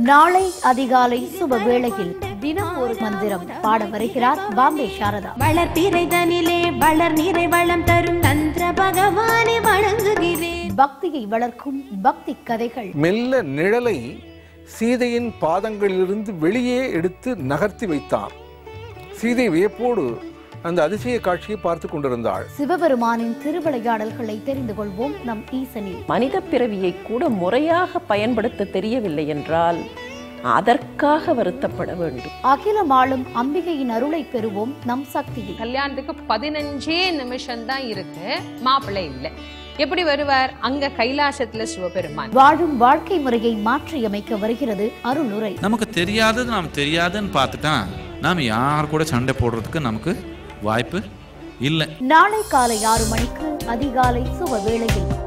நாளை அதிகாலை சுப வேளையில் தினம் ஒரு மந்திரம் பாட வருகிறார் பாம்பே சாரதா வளர்ப்பிறைதனிலே வளர் நிறை வளம் தரும் தந்திர பகவானை வணங்குகிறேன் பக்தியை வளர்க்கும் பக்தி கதைகள் மெல்ல நிழலை சீதையின் பாதங்களிலிருந்து வெளியே எடுத்து நகர்த்தி வைத்தார் சீதை வியப்போடு அந்த அதிசய காட்சியை பார்த்து கொண்டிருந்தாள் சிவபெருமானின் திருவிளையாடல்களை தெரிந்து கொள்வோம் நம் ஈசனில் மனித பிறவியை கூட முறையாக பயன்படுத்த தெரியவில்லை என்றால் அதற்காக வருத்தப்பட வேண்டும் அகிலமாளும் அம்பிகையின் அருளை பெறுவோம் நம் சக்தியில் கல்யாணத்துக்கு பதினஞ்சே நிமிஷம் தான் இருக்கு மாப்பிள்ளை இல்ல எப்படி வருவார் அங்க கைலாசத்துல சிவபெருமான் வாழும் வாழ்க்கை முறையை மாற்றியமைக்க வருகிறது அருளுரை நமக்கு தெரியாதது நாம் தெரியாதுன்னு பார்த்துட்டா நாம் யார் கூட சண்டை போடுறதுக்கு நமக்கு வாய்ப்பு இல்லை நாளை காலை ஆறு மணிக்கு அதிகாலை சுப வேளையில்